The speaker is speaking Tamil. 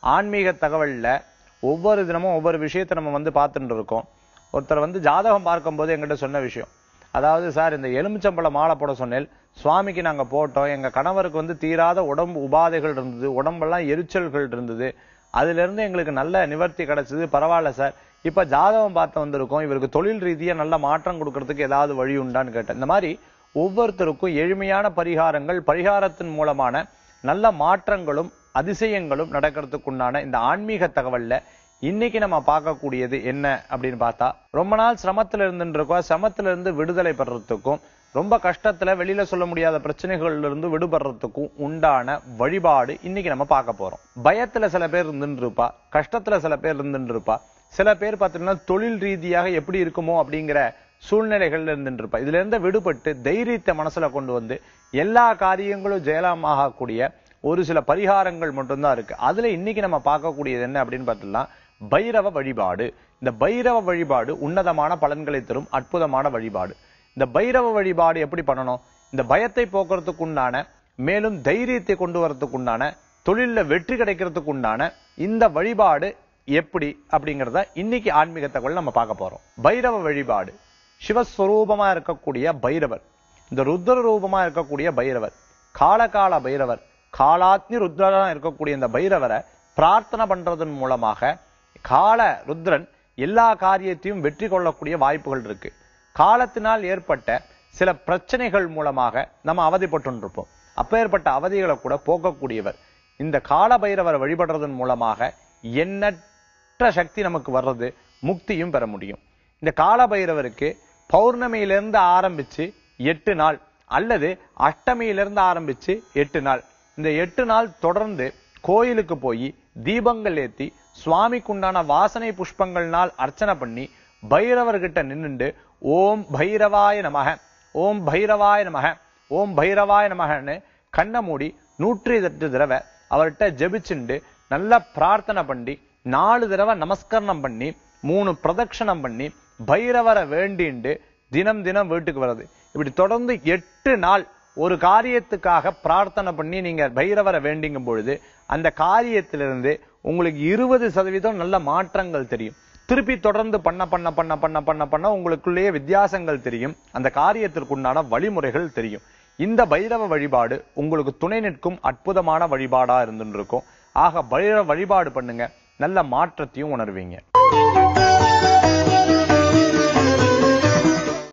ஆன்மீக தகவல்ல ஒவ்வொரு தினமும் ஒவ்வொரு விஷயத்தை நம்ம வந்து பார்த்துட்டு இருக்கோம் ஒருத்தர் வந்து ஜாதகம் பார்க்கும்போது என்கிட்ட சொன்ன விஷயம் அதாவது சார் இந்த எலுமிச்சம்பழ மாலை போட சொன்னேன் சுவாமிக்கு நாங்க போட்டோம் எங்க கணவருக்கு வந்து தீராத உடம்பு உபாதைகள் இருந்தது உடம்பெல்லாம் எரிச்சல்கள் இருந்தது அதுல இருந்து எங்களுக்கு நல்ல நிவர்த்தி கிடைச்சது பரவாயில்ல சார் இப்ப ஜாதகம் பார்த்து வந்திருக்கோம் இவருக்கு தொழில் ரீதியா நல்ல மாற்றம் கொடுக்கறதுக்கு ஏதாவது வழி உண்டான்னு கேட்டேன் இந்த மாதிரி ஒவ்வொருத்தருக்கும் எளிமையான பரிகாரங்கள் பரிகாரத்தின் மூலமான நல்ல மாற்றங்களும் அதிசயங்களும் நடக்கிறதுக்கு உண்டான இந்த ஆன்மீக தகவல்ல இன்னைக்கு நம்ம பார்க்கக்கூடியது என்ன அப்படின்னு பார்த்தா ரொம்ப நாள் சிரமத்துல இருந்துட்டு இருக்கோம் சிரமத்துல இருந்து விடுதலை பெறறதுக்கும் ரொம்ப கஷ்டத்துல வெளியில சொல்ல முடியாத பிரச்சனைகள்ல இருந்து விடுபடுறதுக்கும் உண்டான வழிபாடு இன்னைக்கு நம்ம பார்க்க போறோம் பயத்துல சில பேர் இருந்துட்டு இருப்பா கஷ்டத்துல சில பேர் இருந்துட்டு இருப்பா சில பேர் பார்த்தீங்கன்னா தொழில் ரீதியாக எப்படி இருக்குமோ அப்படிங்கிற சூழ்நிலைகள்ல இருந்துட்டு இருப்பா இதுல இருந்து விடுபட்டு தைரியத்தை மனசுல கொண்டு வந்து எல்லா காரியங்களும் ஜெயலமாகக்கூடிய ஒரு சில பரிகாரங்கள் மட்டும்தான் இருக்கு அதுல இன்னைக்கு நம்ம பார்க்கக்கூடியது என்ன அப்படின்னு பார்த்தோம்னா பைரவ வழிபாடு இந்த பைரவ வழிபாடு உன்னதமான பலன்களை தரும் அற்புதமான வழிபாடு இந்த பைரவ வழிபாடு எப்படி பண்ணணும் இந்த பயத்தை போக்குறதுக்கு உண்டான மேலும் தைரியத்தை கொண்டு வரதுக்கு உண்டான தொழில்ல வெற்றி கிடைக்கிறதுக்கு உண்டான இந்த வழிபாடு எப்படி அப்படிங்கறத இன்னைக்கு ஆன்மீக தகவல் நம்ம பார்க்க போறோம் பைரவ வழிபாடு சிவஸ்வரூபமா இருக்கக்கூடிய பைரவர் இந்த ருத்ர ரூபமா இருக்கக்கூடிய பைரவர் காலகால பைரவர் காலாத்னி ருத்ரனா இருக்கக்கூடிய இந்த பைரவரை பிரார்த்தனை பண்றதன் மூலமாக கால ருத்ரன் எல்லா காரியத்தையும் வெற்றி கொள்ளக்கூடிய வாய்ப்புகள் இருக்கு காலத்தினால் ஏற்பட்ட சில பிரச்சனைகள் மூலமாக நம்ம அவதிப்பட்டு அப்பேற்பட்ட அவதிகளை கூட போக்கக்கூடியவர் இந்த கால பைரவரை வழிபடுறதன் மூலமாக எண்ணற்ற சக்தி நமக்கு வர்றது முக்தியும் பெற முடியும் இந்த கால பைரவருக்கு பௌர்ணமியிலிருந்து ஆரம்பிச்சு எட்டு நாள் அல்லது அஷ்டமியிலிருந்து ஆரம்பிச்சு எட்டு நாள் இந்த எட்டு நாள் தொடர்ந்து கோயிலுக்கு போய் தீபங்கள் ஏத்தி சுவாமிக்குண்டான வாசனை புஷ்பங்கள்னால் அர்ச்சனை பண்ணி பைரவர்கிட்ட நின்னுண்டு ஓம் பைரவாய நமக ஓம் பைரவாய நமக ஓம் பைரவாய நமகன்னு கண்ணை மூடி நூற்றி எட்டு தடவை அவர்கிட்ட ஜெபிச்சுண்டு நல்லா பிரார்த்தனை பண்ணி நாலு தடவை நமஸ்கரணம் பண்ணி மூணு பிரதட்சணம் பண்ணி பைரவரை வேண்டிண்டு தினம் தினம் வீட்டுக்கு வர்றது இப்படி தொடர்ந்து எட்டு நாள் ஒரு காரியத்துக்காக பிரார்த்தனை பண்ணி நீங்க பைரவரை வேண்டிங்கும் பொழுது அந்த காரியத்திலிருந்து உங்களுக்கு இருபது சதவீதம் நல்ல மாற்றங்கள் தெரியும் திருப்பி தொடர்ந்து பண்ண பண்ண பண்ண பண்ண பண்ண பண்ண உங்களுக்குள்ளேயே வித்தியாசங்கள் தெரியும் அந்த காரியத்திற்குண்டான வழிமுறைகள் தெரியும் இந்த பைரவ வழிபாடு உங்களுக்கு துணை நிற்கும் அற்புதமான வழிபாடா இருந்துட்டு இருக்கும் ஆக பைரவ வழிபாடு பண்ணுங்க நல்ல மாற்றத்தையும் உணர்வீங்க